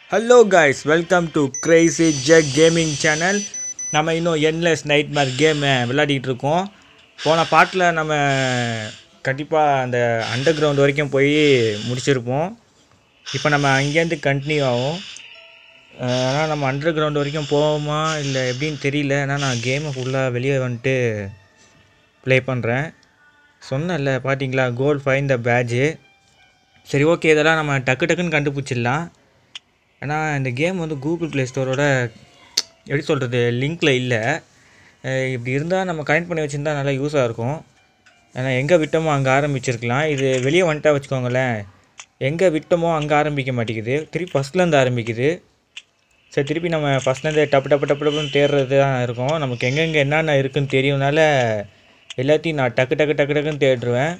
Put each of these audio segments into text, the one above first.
hello guys welcome to crazy Jack gaming channel நம்ம இன்னும் endless night மேர் கேமை விளையாடிட்டு இருக்கோம் போன பாட்டில் நம்ம கண்டிப்பாக அந்த அண்டர் கிரவுண்ட் வரைக்கும் போய் முடிச்சிருப்போம் இப்போ நம்ம அங்கேருந்து கண்டினியூ ஆகும் ஆனால் நம்ம அண்டர் கிரவுண்ட் வரைக்கும் போவோமா இல்லை எப்படின்னு தெரியல ஆனால் நான் கேமை ஃபுல்லாக வெளியே வந்துட்டு ப்ளே பண்ணுறேன் சொன்னேன்ல பார்த்தீங்களா கோல் ஃபைன் த பேட்ஜு சரி ஓகே இதெல்லாம் நம்ம டக்கு டக்குன்னு கண்டுபிடிச்சிடலாம் ஏன்னா இந்த கேம் வந்து கூகுள் ப்ளே ஸ்டோரோட எப்படி சொல்கிறது லிங்க்கில் இல்லை அஹ் இப்படி இருந்தால் நம்ம கனெக்ட் பண்ணி வச்சுருந்தா நல்லா யூஸாக இருக்கும் ஏன்னா எங்கே விட்டோமோ அங்கே ஆரம்பிச்சிருக்கலாம் இது வெளியே வந்துட்டா வச்சுக்கோங்களேன் எங்கே விட்டோமோ அங்கே ஆரம்பிக்க மாட்டேங்குது திருப்பி ஃபஸ்ட்லேருந்து ஆரம்பிக்குது சரி திருப்பி நம்ம ஃபஸ்ட்லேருந்து டப்பு டப்பு டப்பு டப்புன்னு தேடுறது தான் இருக்கும் நமக்கு எங்கெங்கே என்னென்ன இருக்குன்னு தெரியும்னால எல்லாத்தையும் நான் டக்கு டக்கு டக்கு டக்குன்னு தேடுருவேன்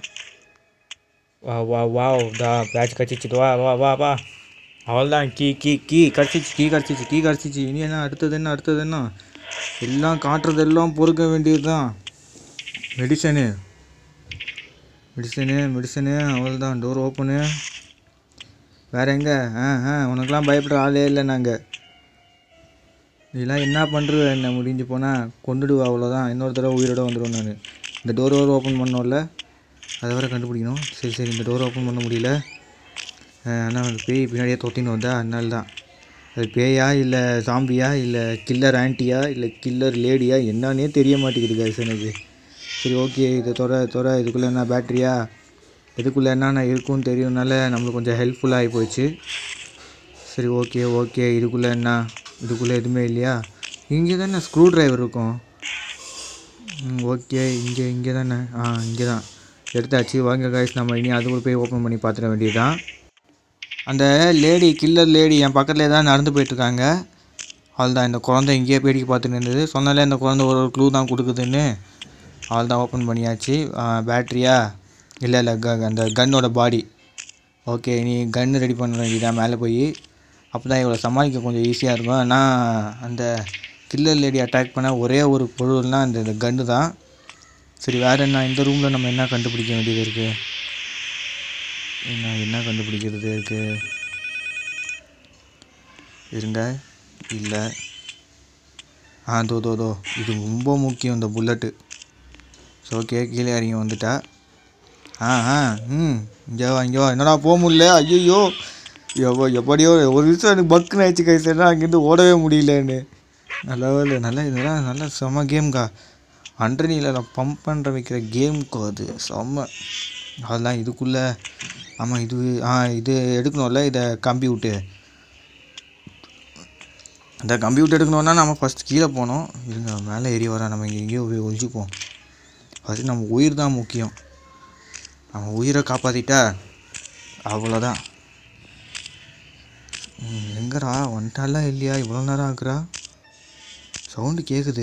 வா வா வா தா பேட்ச் கடிச்சிச்சு வா வா வா வா அவ்வளோதான் கீ கீ கீ கடிச்சிச்சு கீ கடிச்சிச்சு கீ கடிச்சிச்சு இனி என்ன அடுத்தது என்ன அடுத்தது என்ன எல்லாம் காட்டுறதெல்லாம் பொறுக்க வேண்டியது தான் மெடிசனு மெடிசனு மெடிசனு அவ்வளோதான் டோர் ஓப்பனு வேறு எங்கே ஆ ஆ உனக்கெல்லாம் பயப்படுற ஆளே இல்லை நாங்கள் இதெல்லாம் என்ன பண்ணுறது என்ன முடிஞ்சு போனால் கொண்டுடுவா அவ்வளோதான் இன்னொரு தடவை உயிரோட வந்துடுவேன் நான் இந்த டோர் ஓவர் ஓப்பன் பண்ணோம்ல அதை வேறு கண்டுபிடிக்கணும் சரி சரி இந்த டோர் ஓப்பன் பண்ண முடியல ஆனால் அந்த பேய் பின்னாடியே தொத்தின்னு வந்தா அதனால தான் அது பேயா இல்லை சாம்பியா இல்லை கில்லர் ஆன்ட்டியா இல்லை கில்லர் லேடியா என்னன்னே தெரிய மாட்டேங்குது guys எனக்கு சரி ஓகே இதை தொற தொற இதுக்குள்ளே என்ன பேட்ரியா இதுக்குள்ளே என்னென்ன இருக்குன்னு தெரியும்னால நம்மளுக்கு கொஞ்சம் ஹெல்ப்ஃபுல்லாக ஆகி போச்சு சரி ஓகே ஓகே இதுக்குள்ளே என்ன இதுக்குள்ளே எதுவுமே இல்லையா இங்கே தானே ஸ்க்ரூ டிரைவர் இருக்கும் ம் ஓகே இங்கே இங்கே தானே ஆ இங்கே தான் எடுத்தாச்சு வாங்க காய்ஸ் நம்ம இனி அதுக்குள்ள போய் ஓப்பன் பண்ணி பார்த்துட வேண்டியதுதான் அந்த லேடி கில்லர் லேடி என் பக்கத்துலேயே தான் நடந்து போயிட்டுருக்காங்க அவள் தான் இந்த குழந்தை இங்கேயே பேடிக்கு பார்த்துட்டு இருந்தது சொன்னாலே இந்த குழந்தை ஒரு ஒரு க்ளூ தான் கொடுக்குதுன்னு அவள் தான் ஓப்பன் பண்ணியாச்சு பேட்ரியா இல்லை இல்லை க அந்த கன்னோட பாடி ஓகே நீ கன்று ரெடி பண்ண வேண்டியதான் மேலே போய் அப்போ தான் இவ்வளோ சமாளிக்க கொஞ்சம் ஈஸியாக இருக்கும் ஆனால் அந்த கில்லர் லேடி அட்டாக் பண்ண ஒரே ஒரு பொருள்னால் அந்த இந்த கன்று தான் சரி வேறு என்ன இந்த ரூமில் நம்ம என்ன கண்டுபிடிக்க வேண்டியது இருக்குது என்ன என்ன கண்டுபிடிக்கிறது இருக்குது இருங்க இல்லை ஆ தோ தோ தோ இது ரொம்ப முக்கியம் இந்த புல்லட்டு ஸோ ஓகே கீழே இறங்கி வந்துட்டா ஆ ஆ ம் இங்கே வா இங்கே வா என்னடா போக முடியல ஐயோ எவ்வளோ எப்படியோ ஒரு நிமிஷம் எனக்கு பக்குன்னு ஆயிடுச்சு கை சரினா அங்கேருந்து ஓடவே முடியலன்னு நல்ல வேலை நல்ல இதெல்லாம் நல்ல செம்ம கேம்க்கா அண்டர்னியில் நான் பம்ப் பண்ணுற வைக்கிற கேம்க்கோ அது செம்ம அதெல்லாம் இதுக்குள்ளே ஆமாம் இது ஆ இது எடுக்கணும்ல இதை கம்ப்யூட்டு இந்த கம்ப்யூட்டர் எடுக்கணுன்னா நம்ம ஃபஸ்ட் கீழே போனோம் இருங்க மேலே ஏறி வரா நம்ம இங்கே எங்கேயோ போய் ஒழிச்சுப்போம் ஃபஸ்ட்டு நம்ம உயிர் தான் முக்கியம் நம்ம உயிரை காப்பாற்றிட்டா அவ்வளோதான் ம், எங்கடா வந்துட்டாலாம் இல்லையா இவ்வளோ நேரம் ஆகுறா சவுண்டு கேட்குது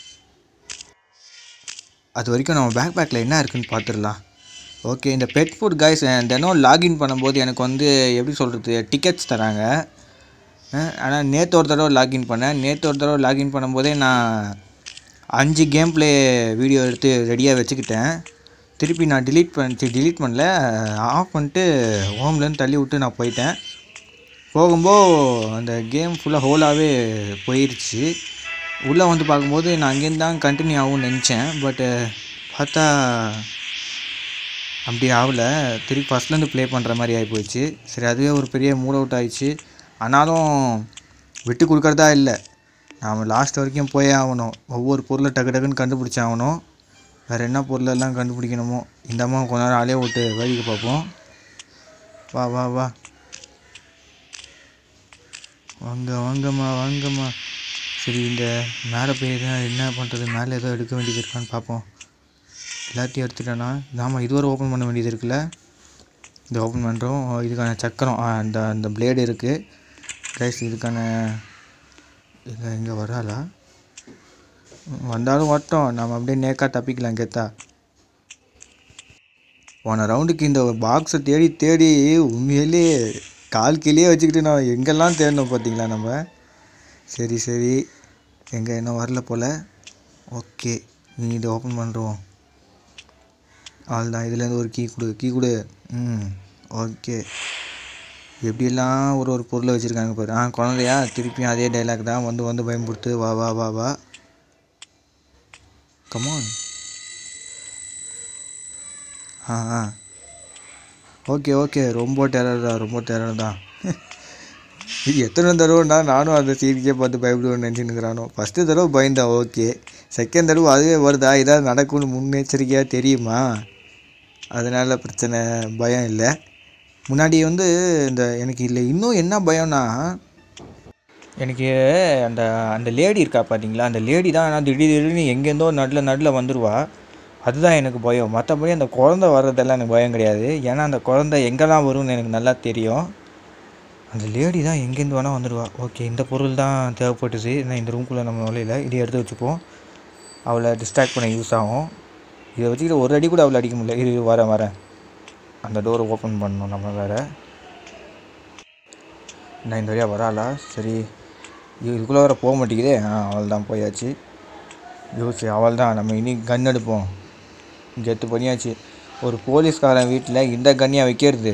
அது வரைக்கும் நம்ம பேக் பேக்கில் என்ன இருக்குன்னு பார்த்துடலாம் ஓகே இந்த பெட் ஃபுட் கைஸ் தினம் லாகின் பண்ணும்போது எனக்கு வந்து எப்படி சொல்கிறது டிக்கெட்ஸ் தராங்க ஆனால் நேற்று ஒரு தடவை லாகின் பண்ணேன் நேற்று ஒரு தடவை லாகின் பண்ணும்போதே நான் அஞ்சு கேம் ப்ளே வீடியோ எடுத்து ரெடியாக வச்சுக்கிட்டேன் திருப்பி நான் delete பண்ணி delete பண்ணல ஆஃப் பண்ணிட்டு ஹோம்லேருந்து தள்ளி விட்டு நான் போயிட்டேன் போகும்போது அந்த கேம் ஃபுல்லாக ஹோலாகவே போயிடுச்சு உள்ளே வந்து பார்க்கும்போது நான் அங்கேருந்து தான் கண்டினியூ ஆகும்னு நினச்சேன் பட்டு பார்த்தா அப்படி ஆகல திருப்பி ஃபஸ்ட்லேருந்து ப்ளே பண்ணுற மாதிரி ஆகி போயிடுச்சு சரி அதுவே ஒரு பெரிய மூட் அவுட் ஆயிடுச்சு ஆனாலும் விட்டு கொடுக்கறதா இல்லை நாம் லாஸ்ட் வரைக்கும் போயே ஆகணும் ஒவ்வொரு பொருளை டக்கு டக்குன்னு கண்டுபிடிச்சி ஆகணும் வேறு என்ன பொருளெல்லாம் கண்டுபிடிக்கணுமோ இந்த அம்மா கொஞ்ச நேரம் ஆளே விட்டு வேடிக்கை பார்ப்போம் வா வா வா வாங்க வாங்கம்மா வாங்கம்மா சரி இந்த மேலே போய் தான் என்ன பண்ணுறது மேலே ஏதோ எடுக்க வேண்டியது இருக்கான்னு பார்ப்போம் எல்லாத்தையும் எடுத்துட்டேன்னா ஆமாம் இது வரை ஓப்பன் பண்ண வேண்டியது இருக்குல்ல இதை ஓப்பன் பண்ணுறோம் இதுக்கான சக்கரம் ஆ, அந்த அந்த பிளேடு இருக்குது கைஸ் இதுக்கான இது இங்கே வராளா ம், வந்தாலும் வரட்டும் நம்ம அப்படியே நேக்காக தப்பிக்கலாம் கெத்தா போன ரவுண்டுக்கு இந்த பாக்ஸை தேடி தேடி உண்மையிலே கால் கீழே வச்சுக்கிட்டு நான் எங்கெல்லாம் தேடணும் பார்த்தீங்களா நம்ம சரி சரி எங்கே இன்னும் வரல போல் ஓகே நீ இதை ஓப்பன் பண்ணுறோம் ஆள் தான் இதுலேருந்து ஒரு கீ கொடு கீ கொடு ம் ஓகே எப்படியெல்லாம் ஒரு ஒரு பொருளை வச்சுருக்காங்க பாரு ஆ குழந்தையா திருப்பியும் அதே டைலாக் தான் வந்து வந்து பயன்படுத்து வா வா வா வா கமான் ஆ ஆ ஓகே ஓகே ரொம்ப டெரர் தான் ரொம்ப டெரர் தான் இது எத்தனை தடவைன்னா நானும் அந்த சீரிக்கே பார்த்து பயப்படுவேன்னு நினச்சின்னுக்கிறானோ ஃபஸ்ட்டு தடவை பயந்தேன் ஓகே செகண்ட் தடவை அதுவே வருதா ஏதாவது நடக்கும்னு முன்னெச்சரிக்கையாக தெரியுமா அதனால் பிரச்சனை பயம் இல்லை முன்னாடி வந்து இந்த எனக்கு இதில் இன்னும் என்ன பயம்னா எனக்கு அந்த அந்த லேடி இருக்கா பார்த்தீங்களா அந்த லேடி தான் ஆனால் திடீர் திடீர்னு எங்கேருந்தோ நடுவில் நடுவில் வந்துடுவா அதுதான் எனக்கு பயம் மற்றபடி அந்த குழந்த வர்றதெல்லாம் எனக்கு பயம் கிடையாது ஏன்னா அந்த குழந்த எங்கெல்லாம் வரும்னு எனக்கு நல்லா தெரியும் அந்த லேடி தான் எங்கேருந்து வேணால் வந்துடுவா ஓகே இந்த பொருள் தான் தேவைப்பட்டுச்சு நான் இந்த ரூம்குள்ளே நம்ம நுழையில இதை எடுத்து வச்சுப்போம் அவளை டிஸ்ட்ராக்ட் பண்ண யூஸ் ஆகும் இதை வச்சுக்கிட்டு ஒரு அடி கூட அவளை அடிக்க முடியல இரு இரு, வரேன் வரேன் அந்த டோரை ஓப்பன் பண்ணணும் நம்ம வேறு நான் இந்த வழியாக வராளா சரி இது- இதுக்குள்ளே வர போக மாட்டேங்குதே ஆ அவள் தான் போயாச்சு யோசி அவள் தான் நம்ம இனி கன் எடுப்போம் கெத்து பண்ணியாச்சு ஒரு போலீஸ்காரன் வீட்டில் இந்த கன்னியாக வைக்கிறது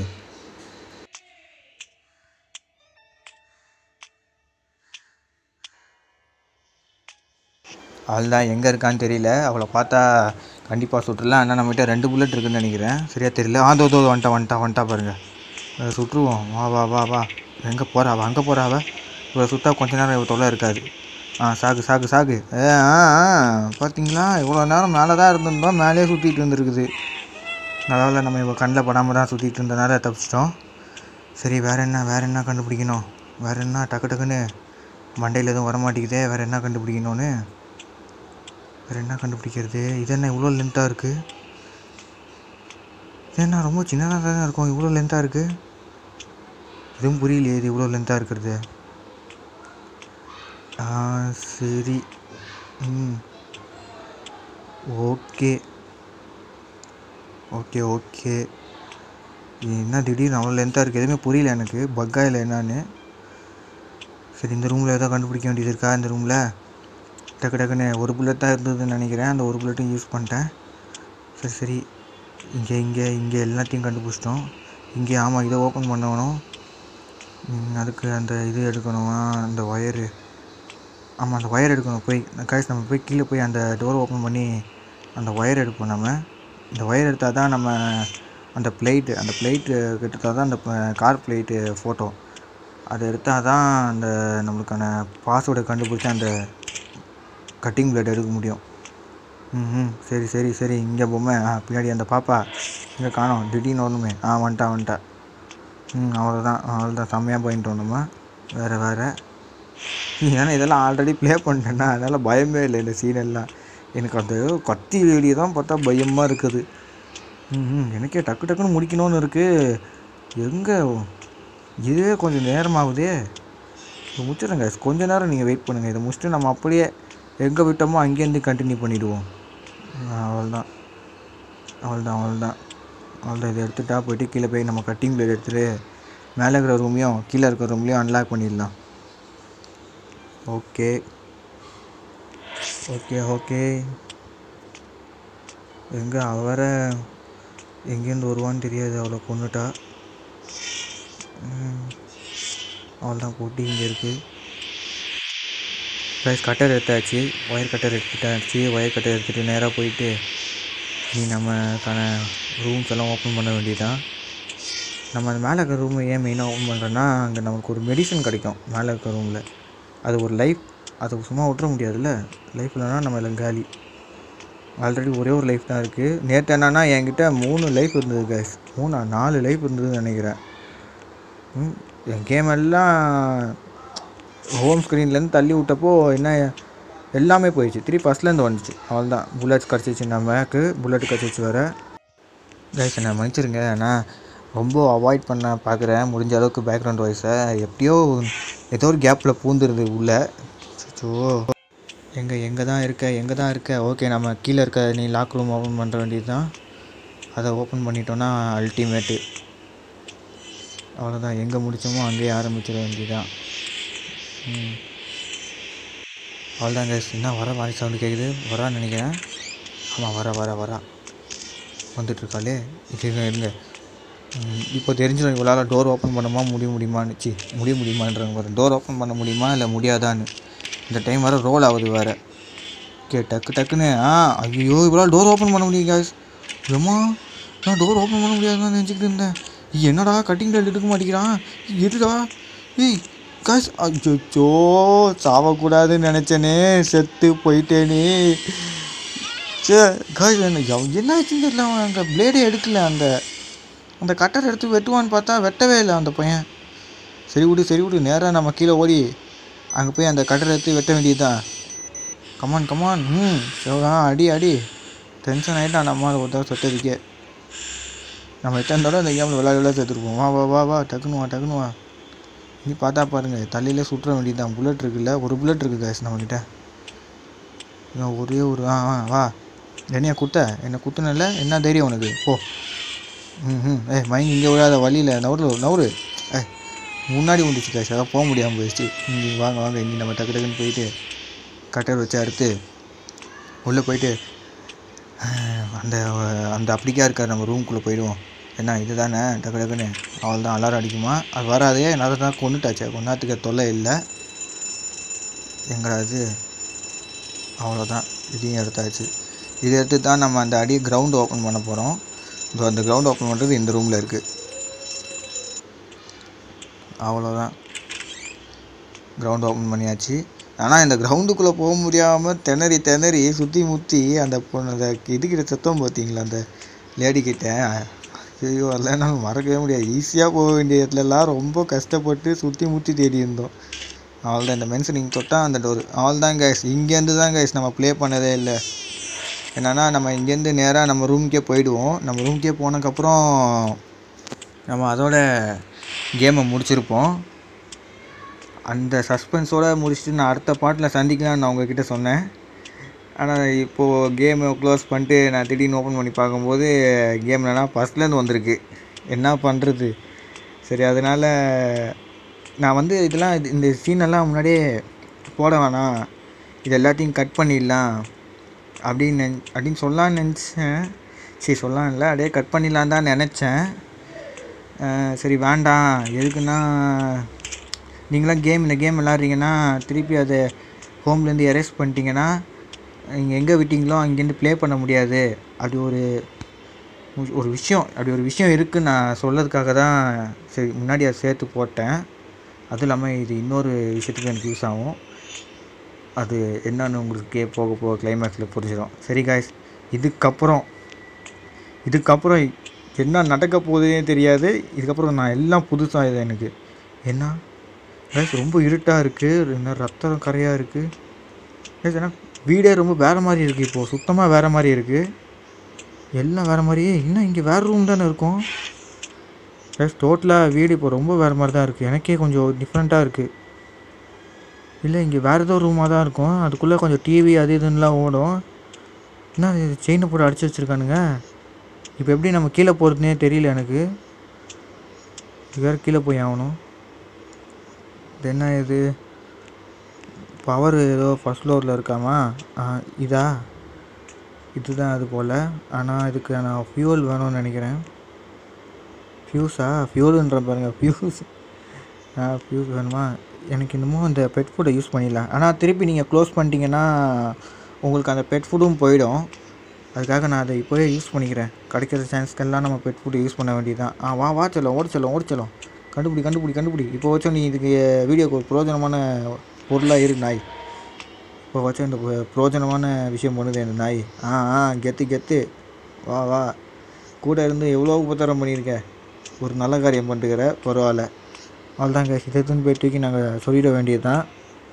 அவள் தான் எங்கே இருக்கான்னு தெரியல அவளை பார்த்தா கண்டிப்பாக சுட்டுடலாம் ஆனால் நம்மகிட்ட ரெண்டு புல்லட் இருக்குன்னு நினைக்கிறேன் சரியா தெரியல ஆ தோ தோ வந்துட்டா வந்துட்டா வந்துட்டா பாருங்க அதை சுட்டுருவோம் வா வா வா வா எங்கே போகிறா அவள் அங்கே போகிறா அவள் இவளை சுட்டா கொஞ்ச நேரம் இவள் தொல்லை இருக்காது ஆ சாகு சாகு சாகு ஏ ஆ ஆ பார்த்தீங்களா இவ்வளோ நேரம் மேலே தான் இருந்திருந்தோம் மேலேயே சுற்றிட்டு இருந்திருக்குது அதனால் நம்ம இவள் கண்ணில் படாமல் தான் சுற்றிட்டு இருந்தனால தப்பிச்சிட்டோம் சரி வேறு என்ன வேறு என்ன கண்டுபிடிக்கணும் வேறு என்ன டக்கு டக்குன்னு மண்டையில் எதுவும் வரமாட்டேங்குதே வேறு என்ன கண்டுபிடிக்கணும்னு வேறு என்ன கண்டுபிடிக்கிறது இது என்ன இவ்வளோ லென்த்தாக இருக்குது இது என்ன ரொம்ப சின்னதாக தானே இருக்கும் இவ்வளோ லென்த்தாக இருக்குது எதுவும் புரியலையே இது இவ்வளோ லென்த்தாக இருக்கிறது ஆ சரி ம் ஓகே ஓகே ஓகே இது என்ன திடீர்னு அவ்வளோ லென்த்தாக இருக்குது எதுவுமே புரியல எனக்கு பக்கா இல்லை என்னன்னு சரி இந்த ரூமில் ஏதோ கண்டுபிடிக்க வேண்டியது இருக்கா இந்த ரூமில் டக்கு டக்குன்னு ஒரு புல்லட் தான் இருந்ததுன்னு நினைக்கிறேன் அந்த ஒரு புல்லட்டும் யூஸ் பண்ணிட்டேன் சரி சரி இங்கே இங்கே இங்கே எல்லாத்தையும் கண்டுபிடிச்சிட்டோம் இங்கே ஆமாம் இதை ஓப்பன் பண்ணணும் ம், அதுக்கு அந்த இது எடுக்கணுமா அந்த ஒயரு ஆமாம் அந்த ஒயர் எடுக்கணும் போய் காய்ஸ் நம்ம போய் கீழே போய் அந்த டோர் ஓப்பன் பண்ணி அந்த ஒயர் எடுப்போம் நம்ம இந்த ஒயர் எடுத்தால் தான் நம்ம அந்த பிளேட்டு அந்த பிளேட்டு எடுத்தால் தான் அந்த கார் பிளேட்டு ஃபோட்டோ அதை எடுத்தால் தான் அந்த நம்மளுக்கான பாஸ்வேர்டை கண்டுபிடிச்சி அந்த கட்டிங் பிளேட் எடுக்க முடியும் ம் ம் சரி சரி சரி இங்கே பொம்மை ஆ பின்னாடி அந்த பாப்பா இங்கே காணோம் திடீர்னு வரணுமே ஆ வந்துட்டா வந்துட்டா ம் அவ்வளோதான் அவ்வளோதான் செம்மையாக போயிட்டு வரணுமா வேறு வேறு ஏன்னா இதெல்லாம் ஆல்ரெடி ப்ளே பண்ணிட்டேன்னா அதனால் பயமே இல்லை இந்த சீன் எல்லாம் எனக்கு அந்த கத்தி வேடியை தான் பார்த்தா பயமாக இருக்குது ம் ம் எனக்கே டக்கு டக்குன்னு முடிக்கணும்னு இருக்குது எங்கே இதுவே கொஞ்சம் நேரமாகுதே இப்போ முடிச்சிடுங்க கொஞ்ச நேரம் நீங்கள் வெயிட் பண்ணுங்கள் இதை முடிச்சுட்டு நம்ம அப்படியே எங்கே விட்டோமோ அங்கேருந்து கண்டினியூ பண்ணிவிடுவோம் அவ்வளோதான் அவ்வளோதான் அவ்வளோதான் அவ்வளோதான் இதை எடுத்துட்டா போயிட்டு கீழே போய் நம்ம கட்டிங் பிளேட் எடுத்துகிட்டு மேலே இருக்கிற ரூமையும் கீழே இருக்கிற ரூம்லையும் அன்லாக் பண்ணிடலாம் ஓகே ஓகே ஓகே எங்கே அவரை எங்கேருந்து வருவான்னு தெரியாது அவளை கொண்டுட்டா அவள்தான் போட்டி இங்கே இருக்குது ப்ரைஸ் கட்டர் எடுத்தாச்சு ஒயர் கட்டர் எடுத்துட்டாச்சு ஒயர் கட்டர் எடுத்துகிட்டு நேராக போயிட்டு நீ நம்மக்கான ரூம்ஸ் எல்லாம் ஓப்பன் பண்ண வேண்டியதான் நம்ம அந்த மேலே இருக்கிற ரூமை ஏன் மெயினாக ஓப்பன் பண்ணுறோன்னா அங்கே நமக்கு ஒரு மெடிசன் கிடைக்கும் மேலே இருக்கிற ரூமில் அது ஒரு லைஃப் அதை சும்மா விட்டுற முடியாதுல்ல லைஃப் இல்லைனா நம்ம எல்லாம் காலி ஆல்ரெடி ஒரே ஒரு லைஃப் தான் இருக்குது நேற்று என்னன்னா என்கிட்ட மூணு லைஃப் இருந்தது கைஸ் மூணா நாலு லைஃப் இருந்ததுன்னு நினைக்கிறேன் ம், என் கேம் எல்லாம் ஹோம் ஸ்க்ரீன்லேருந்து தள்ளி விட்டப்போ என்ன எல்லாமே போயிடுச்சு திருப்பி ஃபஸ்ட்லேருந்து வந்துச்சு அவ்வளோதான் புல்லட்ஸ் கிடச்சிச்சு நமக்கு புல்லட் கிடச்சிச்சு வேறு கைஸ் என்ன மன்னிச்சிருங்க நான் ரொம்ப அவாய்ட் பண்ண பார்க்குறேன் முடிஞ்ச அளவுக்கு பேக்ரவுண்ட் வாய்ஸை எப்படியோ ஏதோ ஒரு கேப்பில் பூந்துருது உள்ளே அச்சோ எங்கே எங்கே தான் இருக்க எங்கே தான் இருக்க ஓகே நம்ம கீழே இருக்க நீ லாக் ரூம் ஓப்பன் பண்ணுற வேண்டியது தான் அதை ஓப்பன் பண்ணிட்டோன்னா அல்டிமேட்டு அவ்வளோதான் எங்கே முடிச்சோமோ அங்கேயே ஆரம்பிச்சிட வேண்டியதுதான் ம் அவ்வளோதான் கைஸ் என்ன வர மாதிரி சவுண்டு கேட்குது வரான்னு நினைக்கிறேன் ஆமாம் வர வர வரா வந்துட்டுருக்காளே இருங்க இருங்க ம், இப்போ தெரிஞ்சிடும் இவளால் டோர் ஓப்பன் பண்ணமா முடிய முடியுமான்னு சி முடிய முடியுமான்றாங்க பாரு டோர் ஓப்பன் பண்ண முடியுமா இல்லை முடியாதான்னு இந்த டைம் வர ரோல் ஆகுது வேறு ஓகே டக்கு டக்குன்னு ஆ ஐயோ இவளால் டோர் ஓப்பன் பண்ண முடியும் காய்ஸ் ஏம்மா நான் டோர் ஓப்பன் பண்ண முடியாதுன்னு நினச்சிக்கிட்டு இருந்தேன் ஏய், என்னடா கட்டிங் டெல் எடுக்க மாட்டேங்கிறான் எதுடா ஏய் காய்ஸ் அச்சோ சாவக்கூடாதுன்னு நினச்சேனே செத்து போயிட்டேனே சே காய்ஸ் என்ன எவ்- என்ன ஆச்சுன்னு தெரியல அவன் அங்கே பிளேடே எடுக்கல அந்த அந்த கட்டர் எடுத்து வெட்டுவான்னு பார்த்தா வெட்டவே இல்லை அந்த பையன் சரி விடு சரி விடு நேராக நம்ம கீழே ஓடி அங்கே போய் அந்த கட்டரை எடுத்து வெட்ட வேண்டியதுதான் கமான் கமான் ம் சிவகா அடி அடி டென்ஷன் ஆகிட்டான் நம்ம ஒரு தடவை சொட்டதுக்கே நம்ம எத்தனை தடவை இந்த கேமில் விளையாட விளையாட சேர்த்துருப்போம் வா வா வா வா டக்குன்னு வா டக்குன்னு வா நீ பார்த்தா பாருங்க தலையிலே சுற்ற வேண்டியதுதான் புல்லட் இருக்குல்ல ஒரு புல்லட் இருக்குது கேஸ் நம்மக்கிட்ட இன்னும் ஒரே ஒரு ஆ ஆ வா என்னையா குத்த என்னை குத்துனல என்ன தைரியம் உனக்கு போ ம் ம் ஏய் மைண்ட் இங்கே விடாத வழியில் நவரு நவரு ஏய் முன்னாடி வந்துச்சு கேஸ் அதான் போக முடியாமல் போயிடுச்சு இங்கே வாங்க வாங்க இங்கே நம்ம டக்கு டக்குன்னு போயிட்டு கட்டர் வச்சு அறுத்து உள்ளே போயிட்டு அஹ், அந்த அந்த அப்படிக்கா இருக்கார் நம்ம ரூம்குள்ளே போயிடுவோம் என்ன இது தானே டக்கு டக்குன்னு அவள் தான் அலாரம் அடிக்குமா அது வராதே நான் தான் கொண்டுட்டாச்சே கொண்டாத்துக்கு தொல்லை இல்லை எங்கடா இது அவ்வளோதான் இதையும் எடுத்தாச்சு இதை எடுத்து தான் நம்ம அந்த அடி கிரவுண்ட் ஓப்பன் பண்ண போகிறோம் இதோ அந்த கிரவுண்ட் ஓப்பன் பண்ணுறது இந்த ரூமில் இருக்குது அவ்வளோதான் கிரவுண்ட் ஓப்பன் பண்ணியாச்சு ஆனால் இந்த கிரவுண்டுக்குள்ளே போக முடியாமல் திணறி திணறி சுற்றி முற்றி அந்த பொண்ணு அந்த இதுக்கிட்ட சத்தம் பார்த்தீங்களா அந்த லேடி கிட்ட ஐயோ அதெல்லாம் என்னால் மறக்கவே முடியாது ஈஸியாக போக வேண்டிய இடத்துலலாம் ரொம்ப கஷ்டப்பட்டு சுற்றி முற்றி தேடி இருந்தோம் அவள்தான் இந்த மென்ஷன் நீங்கள் தொட்டால் அந்த டோர் அவள் தான் கைஸ் இங்கேருந்து தான் கைஸ் நம்ம ப்ளே பண்ணதே இல்லை என்னன்னா நம்ம இங்கேருந்து நேராக நம்ம ரூமுக்கே போயிடுவோம் நம்ம ரூமுக்கே போனதுக்கப்புறம் நம்ம அதோட கேமை முடிச்சிருப்போம் அந்த சஸ்பென்ஸோடு முடிச்சுட்டு நான் அடுத்த பாட்டில் சந்திக்கலாம்னு நான் உங்ககிட்ட சொன்னேன் ஆனால் இப்போது கேமை க்ளோஸ் பண்ணிட்டு நான் திடீர்னு ஓப்பன் பண்ணி பார்க்கும்போது கேம் என்னன்னா ஃபஸ்ட்லேருந்து வந்திருக்கு என்ன பண்ணுறது சரி அதனால் நான் வந்து இதெல்லாம் இது- இந்த சீனெல்லாம் முன்னாடியே போட வேணாம் இது எல்லாத்தையும் கட் பண்ணிடலாம் அப்படின்னு நின அப்படின்னு சொல்லலான்னு நினச்சேன் சரி சொல்லலாம் இல்லை அப்படியே கட் பண்ணிடலாம் தான் நினச்சேன் அஹ் சரி வேண்டாம் எதுக்குன்னா நீங்களாம் கேம் இந்த கேம் விளாட்றீங்கன்னா திருப்பி அதை ஹோம்லேருந்து எரேஸ் பண்ணிட்டீங்கன்னா நீங்கள் எங்கே விட்டீங்களோ அங்கேருந்து ப்ளே பண்ண முடியாது அப்படி ஒரு ஒரு- ஒரு விஷயம் அப்படி ஒரு விஷயம் இருக்குன்னு நான் சொல்லதுக்காக தான் சரி முன்னாடி அதை சேர்த்து போட்டேன் அதுவும் இல்லாமல் இது இன்னொரு விஷயத்துக்கு எனக்கு யூஸ் ஆகும் அது என்னன்னு உங்களுக்கு கே போக போக கிளைமேக்ஸில் புரிஞ்சிடும் சரி காய்ஸ் இதுக்கப்புறம் இதுக்கப்புறம் என்ன நடக்க போகுதுன்னே தெரியாது இதுக்கப்புறம் நான் எல்லாம் புதுசாக இது எனக்கு என்ன guys ரொம்ப இருட்டாக இருக்குது என்ன ரத்தம் கரையாக இருக்குது guys ஏன்னா வீடே ரொம்ப வேறு மாதிரி இருக்குது இப்போது சுத்தமாக வேறு மாதிரி இருக்குது எல்லாம் வேறு மாதிரியே இன்னும் இங்கே வேறு ரூம் தானே இருக்கும் ப்ளஸ் டோட்டலாக வீடு இப்போ ரொம்ப வேறு மாதிரி தான் இருக்குது எனக்கே கொஞ்சம் டிஃப்ரெண்ட்டாக இருக்குது இல்லை இங்கே வேறு ஏதோ ரூமாக தான் இருக்கும் அதுக்குள்ளே கொஞ்சம் டிவி அது இதுன்னெலாம் ஓடும் என்ன இது செயினை போட்டு அடிச்சு வச்சுருக்கானுங்க இப்போ எப்படி நம்ம கீழே போகிறதுனே தெரியல எனக்கு இது வேறு கீழே போய் ஆகணும் இது என்ன இது பவர் ஏதோ ஃபஸ்ட் ஃப்ளோரில் இருக்காமா ஆ, இதா இதுதான் அது போல் ஆனால் இதுக்கு நான் ஃபியூல் வேணும்னு நினைக்கிறேன் ஃபியூஸா ஃபியூலுன்ற பாருங்க ஃபியூஸ் ஆ ஃபியூஸ் வேணுமா எனக்கு இன்னமும் அந்த பெட் ஃபுட்டை யூஸ் பண்ணிடலாம் ஆனால் திருப்பி நீங்கள் க்ளோஸ் பண்ணிட்டீங்கன்னா உங்களுக்கு அந்த பெட் ஃபுட்டும் போயிடும் அதுக்காக நான் அதை இப்போவே யூஸ் பண்ணிக்கிறேன் கிடைக்கிற சான்ஸ்க்கெல்லாம் நம்ம பெட் ஃபுட்டு யூஸ் பண்ண வேண்டியதுதான் ஆ வா வா செல்லம் ஓடி செல்லம் ஓடி செல்லம் கண்டுபிடி கண்டுபிடி கண்டுபிடி இப்போ வச்சோம் நீ இதுக்கு வீடியோக்கு ஒரு பிரயோஜனமான பொருளாக இரு நாய் இப்போ வச்ச இந்த பு- பிரயோஜனமான விஷயம் பண்ணுது இந்த நாய் ஆ ஆ கெத்து கெத்து வா வா கூட இருந்து எவ்வளோ உபத்திரம் பண்ணியிருக்க ஒரு நல்ல காரியம் பண்ணிட்டுக்கிற பரவாயில்ல அவ்வளோதாங்க இதை எடுத்துன்னு போய் தூக்கி நாங்கள் சொல்லிட வேண்டியது தான்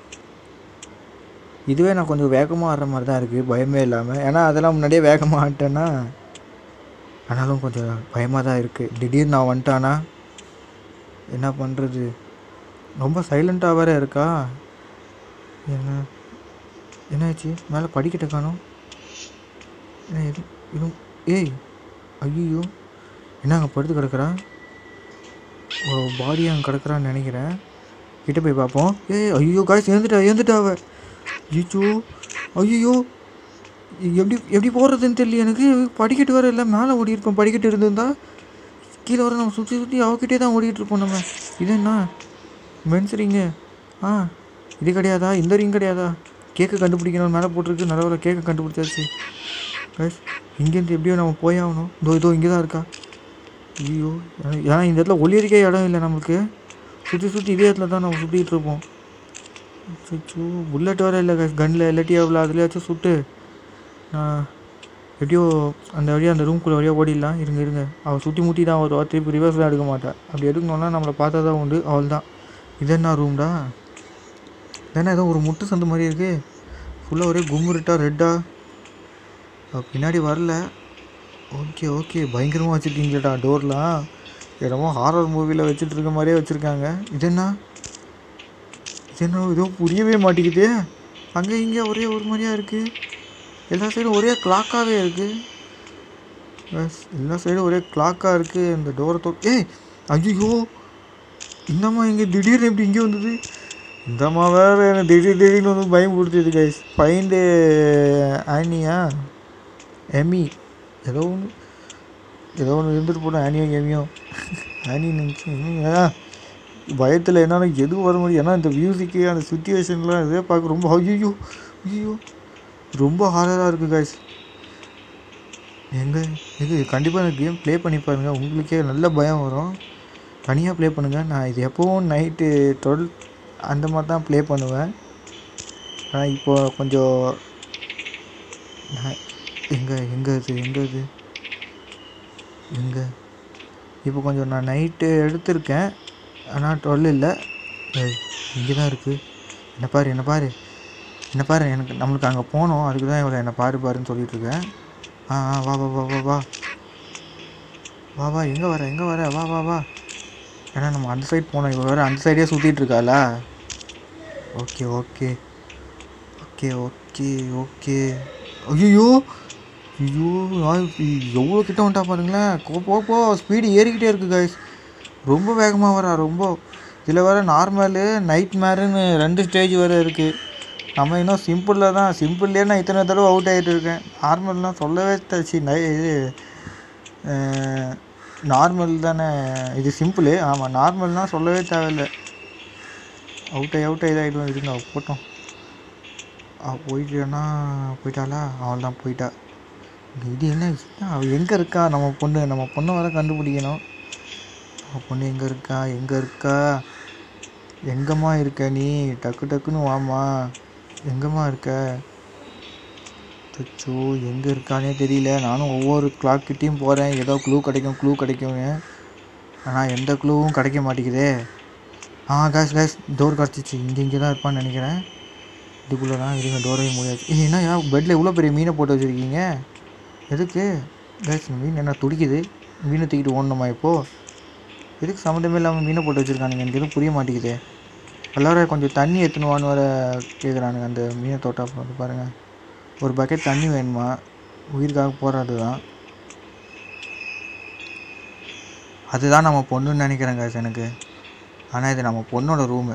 இதுவே நான் கொஞ்சம் வேகமாக ஆடுற மாதிரி தான் இருக்குது பயமே இல்லாமல் ஏன்னா அதெல்லாம் முன்னாடியே வேகமாக ஆடிட்டேன்னா ஆனாலும் கொஞ்சம் பயமாக தான் இருக்குது திடீர்னு நான் வந்துட்டானா என்ன பண்ணுறது ரொம்ப சைலண்ட்டாக வேற இருக்கா என்ன என்னாச்சு மேலே படிக்கட்டை காணோம் என்ன இது இது ஏய் ஐயோ என்ன அங்கே படுத்து கிடக்குறா ஓ பாடி அங்கே கிடக்குறான்னு நினைக்கிறேன் கிட்ட போய் பார்ப்போம் ஏய் ஐயோ காய்ச்சி எழுந்துட்டா எழுந்துட்டா அவ ஐயோ ஐயோ எப்படி எப்படி போகிறதுன்னு தெரியல எனக்கு படிக்கட்டு வேறு இல்லை மேலே ஓடி இருப்பேன் படிக்கட்டு இருந்திருந்தா கீழே வர நம்ம சுற்றி சுற்றி அவகிட்டே தான் ஓடிட்டு இருப்போம் நம்ம இது என்ன மென்ஸ் ரிங்கு ஆ இது கிடையாதா இந்த ரிங் கிடையாதா கேக்கு கண்டுபிடிக்கணும் மேலே போட்டிருக்கு நல்ல ஒரு கேக்கை கண்டுபிடிச்சாச்சு கைஸ் இங்கேருந்து எப்படியோ நம்ம போய் ஆகணும் இதோ இதோ இங்கே தான் இருக்கா ஐயோ ஏன்னா- ஏன்னா இந்த இடத்துல ஒளியறிக்க இடம் இல்லை நமக்கு சுற்றி சுற்றி இதே இடத்துல தான் நம்ம சுற்றிட்டு இருப்போம் அச்சோ புல்லட் வேறு இல்லை கன்னில் இல்லாட்டி எவ்வளோ அதுலேயாச்சும் சுட்டு நான் எப்படியோ அந்த வழியாக அந்த ரூம்குள்ளே வழியாக ஓடிடலாம் இருங்க இருங்க அவள் சுற்றி முட்டி தான் வருவா திருப்பி ரிவர்ஸ்லாம் எடுக்க மாட்டா அப்படி எடுக்கணும்னா நம்மளை பார்த்தா தான் உண்டு அவள் தான் இது என்ன ரூம்டா இதென்ன ஏதோ ஒரு முட்டு சந்து மாதிரி இருக்கு ஃபுல்லாக ஒரே கும்முருட்டா ரெட்டா அவ பின்னாடி வரல ஓகே ஓகே பயங்கரமாக வச்சுருக்கீங்களேடா டோர்லாம் என்னமோ ஹாரர் மூவியில் வச்சுட்டு இருக்க மாதிரியே வச்சுருக்காங்க இது என்ன இது என்ன ஏதோ புரியவே மாட்டேங்குது அங்கே இங்கே ஒரே ஒரு மாதிரியா இருக்குது எல்லா சைடும் ஒரே கிளாக்காகவே இருக்குது பஸ் எல்லா சைடும் ஒரே கிளாக்காக இருக்குது இந்த டோரை தோ ஏய் ஐயோ இந்தம்மா இங்கே திடீர்னு எப்படி இங்கே வந்தது இந்தம்மா வேறு எனக்கு திடீர் திடீர்னு வந்து பயம் கொடுத்தது கைஸ் ஃபைண்டு ஆனியா எமி ஏதோ ஒன்று ஏதோ ஒன்று இருந்துட்டு போட்டோம் ஆனியோ எமியோ ஆனி நினச்சி பயத்தில் என்னன்னா எது வர முடியும் ஏன்னா இந்த மியூசிக்கு அந்த சுச்சுவேஷன்லாம் இதே பார்க்க ரொம்ப ஐயோ ஐயோ ரொம்ப ஹாரராக இருக்குது கைஸ் எங்கே இது கண்டிப்பாக இந்த கேம் ப்ளே பண்ணி பாருங்கள் உங்களுக்கே நல்ல பயம் வரும் தனியாக ப்ளே பண்ணுங்கள் நான் இது எப்போவும் நைட்டு டுவெல் அந்த மாதிரி தான் ப்ளே பண்ணுவேன் ஆனால் இப்போ கொஞ்சம் நான் எங்கே எங்கே இது எங்கே இது எங்கே இப்போ கொஞ்சம் நான் நைட்டு எடுத்திருக்கேன் ஆனால் டுவெல் இல்லை இங்கே தான் இருக்குது என்ன பாரு என்ன பாரு என்ன பாரு எனக்கு நம்மளுக்கு அங்கே போனோம் அதுக்கு தான் இவ்வளோ என்னை பாரு பாருன்னு சொல்லிட்டு இருக்கேன் ஆ ஆ வா வா வா வா வா வா வா எங்கே வர எங்கே வர வா வா வா ஏன்னா நம்ம அந்த சைடு போனோம் இவ வேறு அந்த சைடே சுற்றிட்டு இருக்காளா okay okay okay okay okay ஐயோ ஐயோ நான் எவ்வளோ கிட்ட வந்துட்டா பாருங்களேன் போ போ போ ஸ்பீடு ஏறிக்கிட்டே இருக்குது கைஸ் ரொம்ப வேகமாக வரா ரொம்ப இதில் வேறு நார்மலு நைட் மேருன்னு ரெண்டு ஸ்டேஜ் வேறு இருக்குது நம்ம இன்னும் சிம்பிளில் தான் சிம்பிள்லேயே நான் இத்தனை தடவை அவுட் ஆகிட்டு இருக்கேன் நார்மல்லாம் சொல்லவே தச்சு நை இது நார்மல் தானே இது சிம்பிளு ஆமாம் நார்மல்னால் சொல்லவே தேவையில்லை அவுட் ஆகி அவுட் ஆகி ஆகிடுவோம் இருங்க அவ போட்டோம் அவள் போயிட்டானா போயிட்டாளா அவள் தான் போயிட்டா இது என்ன அவள் எங்கே இருக்கா நம்ம பொண்ணு நம்ம பொண்ணை வர கண்டுபிடிக்கணும் நம்ம பொண்ணு எங்கே இருக்கா எங்கே இருக்கா எங்கம்மா இருக்க நீ டக்கு டக்குன்னு வாம்மா எங்கம்மா இருக்க அச்சோ எங்கே இருக்கானே தெரியல நானும் ஒவ்வொரு கிளாக் கிட்டேயும் போகிறேன் ஏதோ க்ளூ கிடைக்கும் க்ளூ கிடைக்கும்னு ஆனால் எந்த க்ளூவும் கிடைக்க மாட்டேங்குதே ஆ கேஸ் கேஸ் டோர் கிடச்சிச்சு இங்கே இங்கே தான் இருப்பான்னு நினைக்கிறேன் இதுக்குள்ளே தான் இருங்க டோரையும் முடியாச்சு ஏய் என்ன ஏன் பெட்டில் இவ்வளோ பெரிய மீனை போட்டு வச்சுருக்கீங்க எதுக்கு கேஸ் மீன் என்ன துடிக்குது மீனை தூக்கிட்டு ஓடணுமா இப்போது எதுக்கு சம்மந்தமே இல்லாமல் மீனை போட்டு வச்சுருக்கானுங்க எனக்கு எதுவும் புரிய மாட்டேங்குது எல்லாரும் கொஞ்சம் தண்ணி எடுத்துனுவான்னு வர கேட்குறானுங்க அந்த மீனை தோட்டா பார்த்து பாருங்கள் ஒரு பக்கெட் தண்ணி வேணுமா உயிருக்காக போகிறது தான் அதுதான் நம்ம பொண்ணுன்னு நினைக்கிறேன் guys எனக்கு ஆனால் இது நம்ம பொண்ணோட ரூமு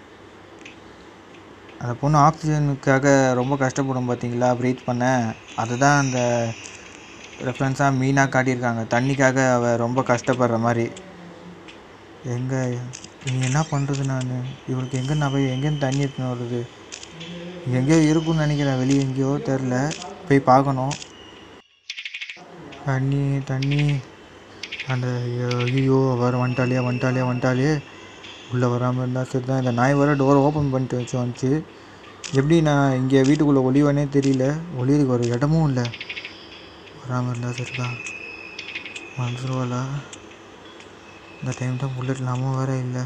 அந்த பொண்ணு ஆக்சிஜனுக்காக ரொம்ப கஷ்டப்படும் பார்த்தீங்களா ப்ரீத் பண்ண அதுதான் அந்த ரெஃபரன்ஸாக மீனாக காட்டியிருக்காங்க தண்ணிக்காக அவள் ரொம்ப கஷ்டப்படுற மாதிரி எங்கே நீ என்ன பண்ணுறது நான் இவளுக்கு எங்கே நான் போய் எங்கேருந்து தண்ணி எடுத்துன்னு வருது இங்க எங்கேயோ இருக்கும்னு நினைக்கிறேன் வெளியே எங்கேயோ தெரில போய் பார்க்கணும் தண்ணி தண்ணி அந்த ஐயோ வர வந்துட்டாலே வந்துட்டாலே வந்துட்டாலே உள்ளே வராமல் இருந்தால் சரி தான் இந்த நாய் வர டோரை ஓப்பன் பண்ணிட்டு வச்சு வந்துச்சு எப்படி நான் இங்கே வீட்டுக்குள்ளே ஒளிவனே தெரியல ஒளியதுக்கு ஒரு இடமும் இல்லை வராமல் இருந்தால் சரி தான் வந்துருவாளா இந்த டைம் தான் புல்லட் இல்லாமல் வேற இல்லை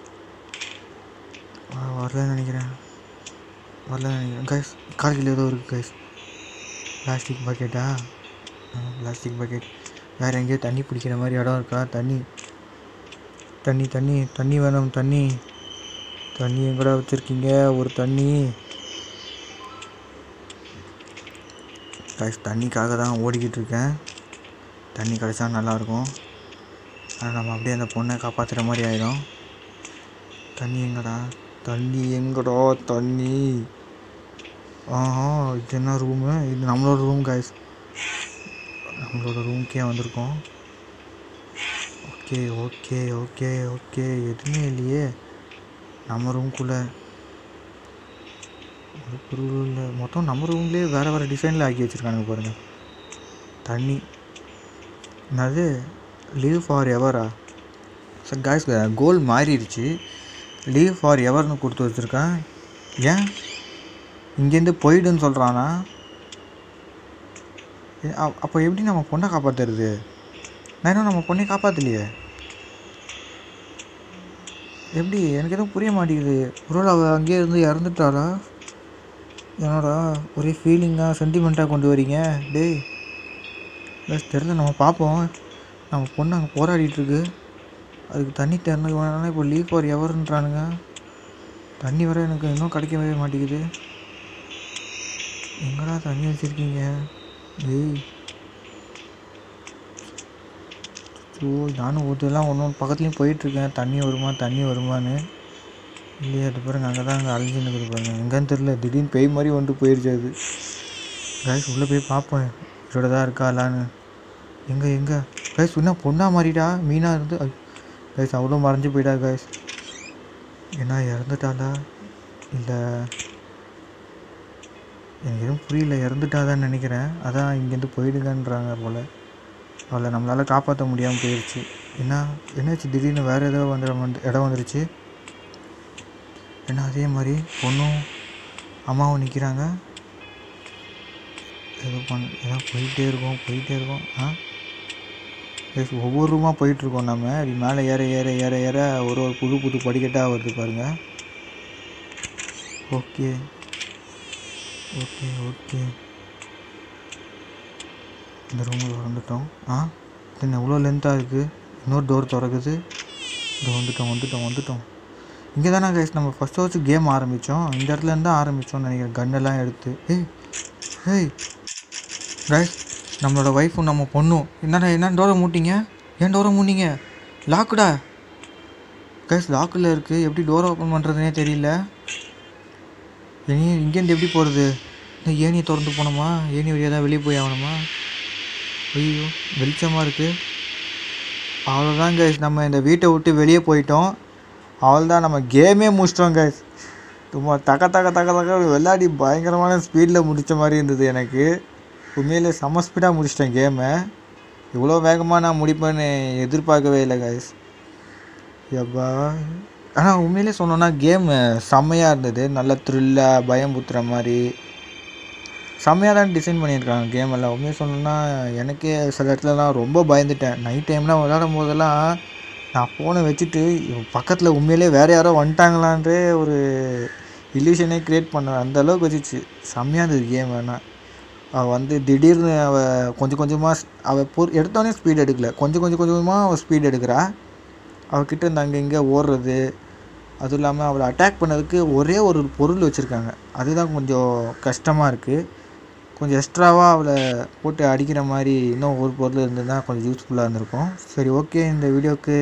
வ- வரலன்னு நினைக்கிறேன் வரலன்னு நினைக்கிறேன் கைஸ் கால்கில் ஏதோ இருக்குது கைஸ் பிளாஸ்டிக் பக்கெட்டா பிளாஸ்டிக் பக்கெட் வேறு எங்கேயோ தண்ணி பிடிக்கிற மாதிரி இடம் இருக்கா தண்ணி தண்ணி தண்ணி தண்ணி வேணும் தண்ணி தண்ணி எங்கடா வச்சுருக்கீங்க ஒரு தண்ணி கைஸ் தண்ணிக்காக தான் ஓடிக்கிட்டு இருக்கேன் தண்ணி கிடச்சா நல்லாயிருக்கும் ஆனால் நம்ம அப்படியே அந்த பொண்ணை காப்பாற்றுற மாதிரி ஆயிடும் தண்ணி எங்கடா தண்ணி எங்கடா தண்ணி ஆஹா இது என்ன ரூமு இது நம்மளோட ரூம் கைஸ் நம்மளோட ரூம்க்கே வந்திருக்கோம் ஓகே ஓகே ஓகே ஓகே எதுவுமே இல்லையே நம்ம ரூம்குள்ளே ஒரு பொருள் இல்லை மொத்தம் நம்ம ரூம்லேயே வேறு வேறு டிசைனில் ஆக்கி வச்சுருக்கானுங்க பாருங்கள் தண்ணி என்னது லீவ் ஃபார் எவரா சார் காய்ஸ் கோல் மாறிடுச்சு லீவ் ஃபார் எவர்னு கொடுத்து வச்சுருக்கேன் ஏன் இங்கேருந்து போயிடுன்னு சொல்கிறானா ஏ, அ- அப்போ எப்படி நம்ம பொண்ணை காப்பாற்றுறது நான் இன்னும் நம்ம பொண்ணை காப்பாற்றலையே எப்படி எனக்கு எதுவும் புரிய மாட்டேங்குது ஒருவேளை அவள் அங்கேயே இருந்து இறந்துட்டாளா என்னடா ஒரே ஃபீலிங்காக சென்டிமெண்ட்டாக கொண்டு வரீங்க டேய் பஸ் தெரில நம்ம பார்ப்போம் நம்ம பொண்ணு அங்கே போராடிட்டுருக்கு அதுக்கு தண்ணி திறந்து வேணாலும் இப்போ லீவ் ஃபார் எவர்ன்றானுங்க தண்ணி வர எனக்கு இன்னும் கிடைக்கவே மாட்டேங்குது எங்கடா தண்ணி வச்சுருக்கீங்க டேய் ஸோ நானும் ஊற்றெல்லாம் ஒன்று ஒன்று பக்கத்துலேயும் போயிட்டுருக்கேன் தண்ணி வருமா தண்ணி வருமான்னு இல்லையா அது பாருங்க அங்கே தான் அங்கே அழிஞ்சு நிற்குது பாருங்க எங்கன்னு தெரில திடீர்னு பேய் மாதிரி வந்துட்டு போயிடுச்சு அது கைஸ் உள்ளே போய் பார்ப்பேன் இதோட தான் இருக்காளான்னு எங்கே எங்கே கைஸ் என்ன பொண்ணா மாறிடா மீனாக இருந்து கைஸ் அவ்வளோ மறைஞ்சு போயிட்டா கைஸ் என்ன இறந்துட்டாளா இல்லை எனக்கு எதுவும் புரியல இறந்துட்டாதான்னு நினைக்கிறேன் அதான் இங்கேருந்து போயிடுங்கன்றாங்க போல் அவளை நம்மளால் காப்பாற்ற முடியாமல் போயிடுச்சு என்ன என்னாச்சு திடீர்னு வேறு ஏதோ வந்து வந்து இடம் வந்துருச்சு ஏன்னா அதே மாதிரி பொண்ணும் அம்மாவும் நிற்கிறாங்க ஏதோ பண்ண ஏதோ போயிட்டே இருக்கோம் போயிட்டே இருக்கோம் ஆ எஸ் ஒவ்வொரு ரூமாக போயிட்டுருக்கோம் நம்ம இப்படி மேலே ஏற ஏற ஏற ஏற ஒரு ஒரு புது புது படிக்கட்டாக வருது பாருங்கள் ஓகே ஓகே ஓகே இந்த ரூமில் வந்துட்டோம் ஆ என்ன எவ்வளோ லென்த்தாக இருக்குது இன்னொரு டோர் திறக்குது இது வந்துட்டோம் வந்துட்டோம் வந்துட்டோம் இங்கே தானே கைஸ் நம்ம ஃபஸ்ட்டு வச்சு கேம் ஆரம்பித்தோம் இந்த இடத்துல இருந்து தான் ஆரம்பித்தோம்னு நினைக்கிறேன் கன்னெல்லாம் எடுத்து ஏய் ஏய் கைஸ் நம்மளோட ஒய்ஃபும் நம்ம பொண்ணும் என்னடா என்ன டோரை மூட்டிங்க ஏன் டோரை மூட்டிங்க லாக்குடா கைஸ் லாக்கில் இருக்குது எப்படி டோரை ஓப்பன் பண்ணுறதுனே தெரியல இனி இங்கேருந்து எப்படி போகிறது இந்த ஏணியை திறந்து போனோமா ஏணி வழியாக தான் வெளியே போய் ஆகணுமா ஐயோ வெளிச்சமாக இருக்குது அவ்வளோதான் கைஸ் நம்ம இந்த வீட்டை விட்டு வெளியே போயிட்டோம் அவ்வளோதான் நம்ம கேமே முடிச்சிட்டோம் கைஸ் சும்மா தக்க தக்க தக்க தக்க விளையாடி பயங்கரமான ஸ்பீடில் முடித்த மாதிரி இருந்தது எனக்கு உண்மையிலே செம்ம ஸ்பீடாக முடிச்சிட்டேன் கேமை இவ்வளோ வேகமாக நான் முடிப்பேன்னு எதிர்பார்க்கவே இல்லை கைஸ் எப்பா ஆனால் உண்மையிலே சொன்னோன்னா கேம் செம்மையாக இருந்தது நல்ல த்ரில்லாக பயம் புத்துற மாதிரி செம்மையாக தான் டிசைன் பண்ணியிருக்காங்க கேம் எல்லாம் உண்மையாக சொல்லணும்னா எனக்கே சில இடத்துலலாம் ரொம்ப பயந்துட்டேன் நைட் டைம்லாம் விளையாடும் போதெல்லாம் நான் ஃபோனை வச்சுட்டு பக்கத்தில் உண்மையிலே வேறு யாரோ வந்துட்டாங்களான்றே ஒரு இல்யூஷனே க்ரியேட் பண்ண அந்த அளவுக்கு வச்சுச்சு செம்மையாக இருந்தது கேம் வேணால் அவள் வந்து திடீர்னு அவள் கொஞ்சம் கொஞ்சமாக அவள் பொ எடுத்தோடனே ஸ்பீட் எடுக்கல கொஞ்சம் கொஞ்சம் கொஞ்சமாக அவள் ஸ்பீட் எடுக்கிறா அவகிட்ட இருந்து அங்கே இங்கே ஓடுறது அதுவும் இல்லாமல் அவளை அட்டாக் பண்ணதுக்கு ஒரே ஒரு பொருள் வச்சுருக்காங்க அதுதான் கொஞ்சம் கஷ்டமாக இருக்குது கொஞ்சம் எக்ஸ்ட்ராவாக அவளை போட்டு அடிக்கிற மாதிரி இன்னும் ஒரு பொருள் இருந்ததுன்னா கொஞ்சம் யூஸ்ஃபுல்லாக இருந்திருக்கும் சரி ஓகே இந்த வீடியோவுக்கு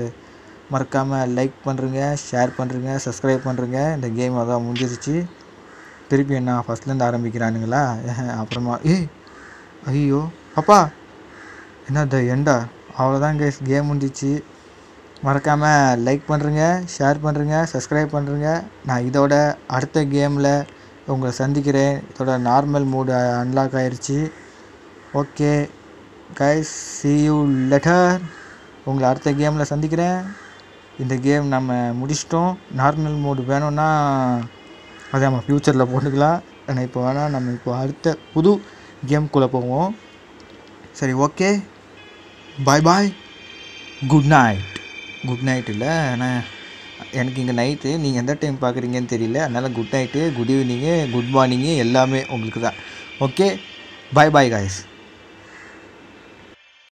மறக்காமல் லைக் பண்ணுறங்க ஷேர் பண்ணுறங்க சப்ஸ்கிரைப் பண்ணுறங்க இந்த கேம் அதான் முடிஞ்சிருச்சு திருப்பி என்ன ஃபஸ்ட்லேருந்து ஆரம்பிக்கிறானுங்களா அப்புறமா ஏய் ஐயோ அப்பா என்ன த எண்டா அவ்வளோதான் கேஸ் கேம் முடிஞ்சிச்சு மறக்காமல் லைக் பண்ணுறங்க ஷேர் பண்ணுறங்க சப்ஸ்கிரைப் பண்ணுறங்க நான் இதோட அடுத்த கேமில் உங்களை சந்திக்கிறேன் இதோட நார்மல் மூடு அன்லாக் ஆயிடுச்சு okay guys see you later உங்களை அடுத்த கேமில் சந்திக்கிறேன் இந்த கேம் நம்ம முடிச்சிட்டோம் நார்மல் மோடு வேணும்னா அதை நம்ம ஃப்யூச்சரில் போட்டுக்கலாம் ஆனால் இப்போ வேணால் நம்ம இப்போ அடுத்த புது கேம்குள்ளே போவோம் சரி okay bye bye good night good night இல்லை ஆனால் எனக்கு இங்கே நைட்டு நீங்கள் எந்த டைம் பார்க்குறீங்கன்னு தெரியல அதனால் good night good evening good morning எல்லாமே உங்களுக்கு தான் ஓகே பாய் பாய் காய்ஸ்